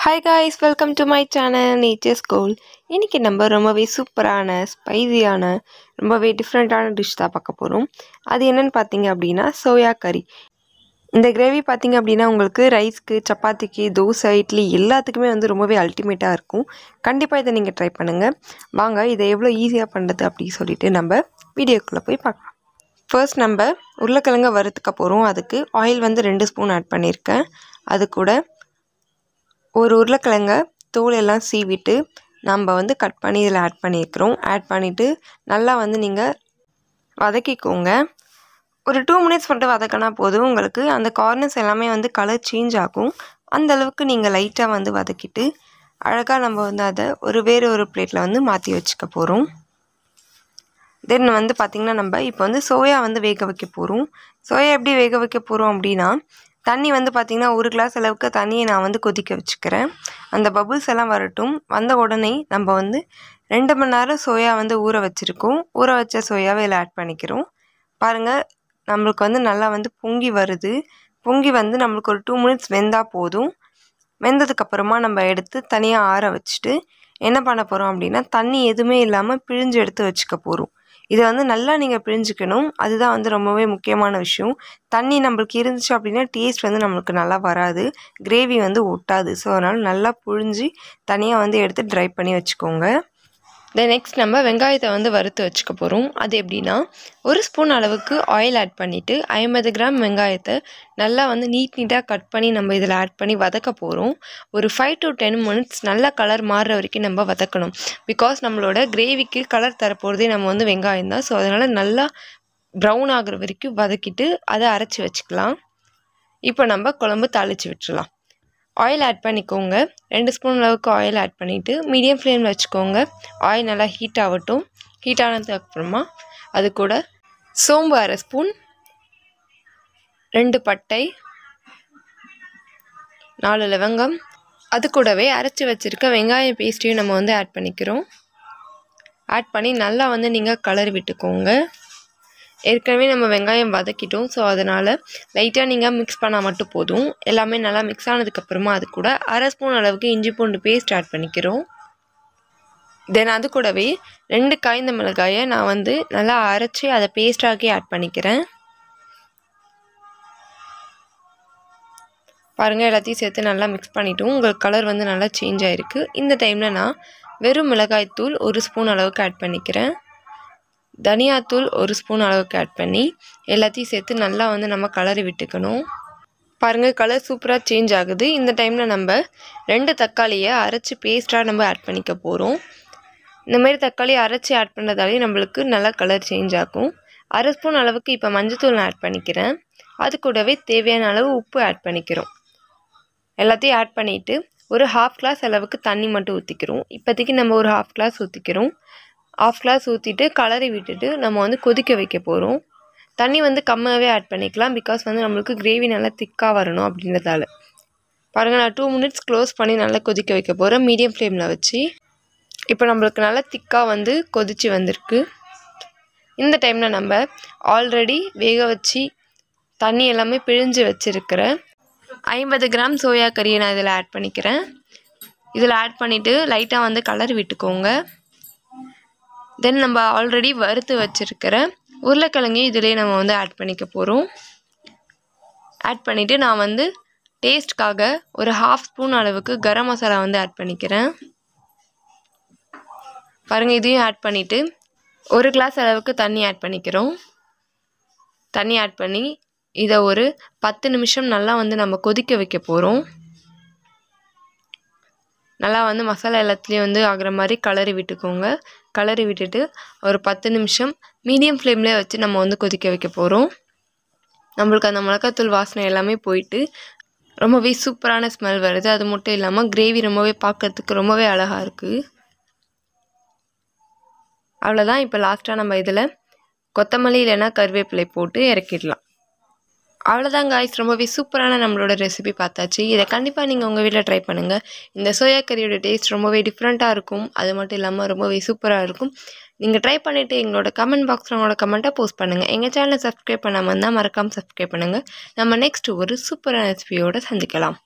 hi guys welcome to my channel nature school இன்றைக்கி நம்ம ரொம்பவே சூப்பரான ஸ்பைசியான ரொம்பவே டிஃப்ரெண்ட்டான டிஷ் தான் பார்க்க போகிறோம் அது என்னென்னு பார்த்தீங்க அப்படின்னா சோயா கறி இந்த கிரேவி பார்த்தீங்க அப்படின்னா உங்களுக்கு ரைஸ்க்கு சப்பாத்திக்கு தோசை இட்லி எல்லாத்துக்குமே வந்து ரொம்பவே அல்டிமேட்டாக இருக்கும் கண்டிப்பாக இதை நீங்கள் ட்ரை பண்ணுங்கள் வாங்க இதை எவ்வளோ ஈஸியாக பண்ணுறது அப்படி சொல்லிட்டு நம்ம வீடியோக்குள்ளே போய் பார்க்கலாம் ஃபர்ஸ்ட் நம்ம உருளைக்கிழங்க வறுத்துக்க போகிறோம் அதுக்கு ஆயில் வந்து ரெண்டு ஸ்பூன் ஆட் பண்ணியிருக்கேன் அது கூட ஒரு உருளைக்கிழங்க தோல் எல்லாம் சீவிட்டு நம்ம வந்து கட் பண்ணி இதில் ஆட் பண்ணியிருக்கிறோம் ஆட் பண்ணிவிட்டு நல்லா வந்து நீங்கள் வதக்கிக்கோங்க ஒரு டூ மினிட்ஸ் மட்டும் வதக்கினா போதும் உங்களுக்கு அந்த கார்னர்ஸ் எல்லாமே வந்து கலர் சேஞ்ச் ஆகும் அந்த அளவுக்கு நீங்கள் லைட்டாக வந்து வதக்கிட்டு அழகாக நம்ம வந்து அதை ஒரு வேறு ஒரு பிளேட்டில் வந்து மாற்றி வச்சுக்க போகிறோம் தென் வந்து பார்த்திங்கன்னா நம்ம இப்போ வந்து சோயா வந்து வேக வைக்க போகிறோம் சோயா எப்படி வேக வைக்க போகிறோம் அப்படின்னா தண்ணி வந்து பார்த்திங்கன்னா ஒரு கிளாஸ் அளவுக்கு தண்ணியை நான் வந்து கொதிக்க வச்சுக்கிறேன் அந்த பபுள்ஸ் எல்லாம் வரட்டும் வந்த உடனே நம்ம வந்து ரெண்டு மணி நேரம் சோயா வந்து ஊற வச்சுருக்கோம் ஊற வச்ச சோயாவை இதில் ஆட் பண்ணிக்கிறோம் பாருங்கள் நம்மளுக்கு வந்து நல்லா வந்து பொங்கி வருது பொங்கி வந்து நம்மளுக்கு ஒரு டூ மினிட்ஸ் வெந்தால் போதும் வெந்ததுக்கப்புறமா நம்ம எடுத்து தனியாக ஆற வச்சுட்டு என்ன பண்ண போகிறோம் அப்படின்னா தண்ணி எதுவுமே இல்லாமல் பிழிஞ்சு எடுத்து வச்சுக்க போகிறோம் இதை வந்து நல்லா நீங்கள் பிழிஞ்சிக்கணும் அதுதான் வந்து ரொம்பவே முக்கியமான விஷயம் தண்ணி நம்மளுக்கு இருந்துச்சு அப்படின்னா டேஸ்ட் வந்து நம்மளுக்கு நல்லா வராது கிரேவி வந்து ஒட்டாது ஸோ அதனால் நல்லா புழிஞ்சு தனியாக வந்து எடுத்து ட்ரை பண்ணி வச்சுக்கோங்க தென் நெக்ஸ்ட் நம்ம வெங்காயத்தை வந்து வறுத்து வச்சுக்க போகிறோம் அது எப்படின்னா ஒரு ஸ்பூன் அளவுக்கு ஆயில் ஆட் பண்ணிவிட்டு ஐம்பது கிராம் வெங்காயத்தை நல்லா வந்து நீட் நீட்டாக கட் பண்ணி நம்ம இதில் ஆட் பண்ணி வதக்க போகிறோம் ஒரு ஃபைவ் டு டென் மினிட்ஸ் நல்லா கலர் மாறுற வரைக்கும் நம்ம வதக்கணும் பிகாஸ் நம்மளோட கிரேவிக்கு கலர் தரப்போகிறதே நம்ம வந்து வெங்காயம் தான் ஸோ அதனால் நல்லா ப்ரௌன் ஆகுற வரைக்கும் வதக்கிட்டு அதை அரைச்சி வச்சுக்கலாம் இப்போ நம்ம குழம்பு தாளித்து விட்டுறலாம் ஆயில் ஆட் பண்ணிக்கோங்க ரெண்டு ஸ்பூன் அளவுக்கு ஆயில் ஆட் பண்ணிவிட்டு மீடியம் ஃப்ளேமில் வச்சுக்கோங்க ஆயில் நல்லா ஹீட் ஆகட்டும் ஹீட் ஆனதுக்கு அப்புறமா அது கூட சோம்பு அரை ஸ்பூன் ரெண்டு பட்டை நாலு லவங்கம் அது கூடவே அரைச்சி வச்சுருக்க வெங்காயம் பேஸ்ட்டையும் நம்ம வந்து ஆட் பண்ணிக்கிறோம் ஆட் பண்ணி நல்லா வந்து நீங்கள் கலர் விட்டுக்கோங்க ஏற்கனவே நம்ம வெங்காயம் வதக்கிட்டோம் ஸோ அதனால் லைட்டாக நீங்கள் மிக்ஸ் பண்ணால் மட்டும் போதும் எல்லாமே நல்லா மிக்ஸ் ஆனதுக்கப்புறமா அது கூட அரை ஸ்பூன் அளவுக்கு இஞ்சி பூண்டு பேஸ்ட் ஆட் பண்ணிக்கிறோம் தென் அது கூடவே ரெண்டு காய்ந்த மிளகாயை நான் வந்து நல்லா அரைச்சி அதை பேஸ்டாக்கி ஆட் பண்ணிக்கிறேன் பாருங்கள் எல்லாத்தையும் சேர்த்து நல்லா மிக்ஸ் பண்ணிவிட்டோம் உங்களுக்கு கலர் வந்து நல்லா சேஞ்ச் ஆகிருக்கு இந்த டைமில் நான் வெறும் மிளகாய்த்தூள் ஒரு ஸ்பூன் அளவுக்கு ஆட் பண்ணிக்கிறேன் தனியாத்தூள் ஒரு ஸ்பூன் அளவுக்கு ஆட் பண்ணி எல்லாத்தையும் சேர்த்து நல்லா வந்து நம்ம கலரி விட்டுக்கணும் பாருங்கள் கலர் சூப்பராக சேஞ்ச் ஆகுது இந்த டைமில் நம்ம ரெண்டு தக்காளியை அரைச்சி பேஸ்ட்டாக நம்ம ஆட் பண்ணிக்க போகிறோம் இந்த மாதிரி தக்காளி அரைச்சி ஆட் பண்ணுறதாலே நம்மளுக்கு நல்லா கலர் சேஞ்ச் ஆகும் அரை ஸ்பூன் அளவுக்கு இப்போ மஞ்சத்தூள் நான் ஆட் பண்ணிக்கிறேன் அது கூடவே தேவையான அளவு உப்பு ஆட் பண்ணிக்கிறோம் எல்லாத்தையும் ஆட் பண்ணிவிட்டு ஒரு ஹாஃப் கிளாஸ் அளவுக்கு தண்ணி மட்டும் ஊற்றிக்கிறோம் இப்போதைக்கு நம்ம ஒரு ஹாஃப் கிளாஸ் ஊற்றிக்கிறோம் ஆஃப் கிளாஸ் ஊற்றிட்டு கலரி விட்டுட்டு நம்ம வந்து கொதிக்க வைக்க போகிறோம் தண்ணி வந்து கம்மியாகவே ஆட் பண்ணிக்கலாம் பிகாஸ் வந்து நம்மளுக்கு கிரேவி நல்லா திக்காக வரணும் அப்படின்றதால பாருங்கள் நான் டூ மினிட்ஸ் க்ளோஸ் பண்ணி நல்லா கொதிக்க வைக்க போகிறேன் மீடியம் ஃப்ளேமில் வச்சு இப்போ நம்மளுக்கு நல்லா திக்காக வந்து கொதித்து வந்திருக்கு இந்த டைமில் நம்ம ஆல்ரெடி வேக வச்சு தண்ணி எல்லாமே பிழிஞ்சு வச்சுருக்கிற ஐம்பது கிராம் சோயா கறியை நான் இதில் ஆட் பண்ணிக்கிறேன் இதில் ஆட் பண்ணிவிட்டு லைட்டாக வந்து கலர் விட்டுக்கோங்க தென் நம்ம ஆல்ரெடி வறுத்து வச்சுருக்கிற உருளைக்கிழங்கையும் இதிலே நம்ம வந்து ஆட் பண்ணிக்க போகிறோம் ஆட் பண்ணிவிட்டு நான் வந்து டேஸ்ட்காக ஒரு ஹாஃப் ஸ்பூன் அளவுக்கு கரம் மசாலா வந்து ஆட் பண்ணிக்கிறேன் பாருங்கள் இதையும் ஆட் பண்ணிவிட்டு ஒரு கிளாஸ் அளவுக்கு தண்ணி ஆட் பண்ணிக்கிறோம் தண்ணி ஆட் பண்ணி இதை ஒரு பத்து நிமிஷம் நல்லா வந்து நம்ம கொதிக்க வைக்க போகிறோம் நல்லா வந்து மசாலா எல்லாத்துலேயும் வந்து ஆகிற மாதிரி கலரி விட்டுக்கோங்க கலரி விட்டுட்டு ஒரு பத்து நிமிஷம் மீடியம் ஃப்ளேம்லேயே வச்சு நம்ம வந்து கொதிக்க வைக்க போகிறோம் நம்மளுக்கு அந்த மிளகாத்தூள் வாசனை எல்லாமே போயிட்டு ரொம்பவே சூப்பரான ஸ்மெல் வருது அது மட்டும் இல்லாமல் கிரேவி ரொம்பவே பார்க்குறதுக்கு ரொம்பவே அழகாக இருக்குது அவ்வளோதான் இப்போ லாஸ்ட்டாக நம்ம இதில் கொத்தமல்லி இல்லைன்னா கருவேப்பிலை போட்டு இறக்கிடலாம் அவ்வளோதான் காய்ஸ் ரொம்பவே சூப்பரான நம்மளோட ரெசிபி பார்த்தாச்சு இதை கண்டிப்பாக நீங்கள் உங்கள் வீட்டில் ட்ரை பண்ணுங்கள் இந்த சோயா கறியோட டேஸ்ட் ரொம்பவே டிஃப்ரெண்ட்டாக இருக்கும் அது மட்டும் இல்லாமல் ரொம்பவே சூப்பராக இருக்கும் நீங்கள் ட்ரை பண்ணிவிட்டு எங்களோட கமெண்ட் பாக்ஸில் உங்களோட கமெண்ட்டை போஸ்ட் பண்ணுங்கள் எங்கள் சேனலை சப்ஸ்கிரைப் பண்ணாமல் இருந்தால் மறக்காமல் சப்ஸ்கிரைப் பண்ணுங்கள் நம்ம நெக்ஸ்ட் ஒரு சூப்பரான ரெசிபியோடு சந்திக்கலாம்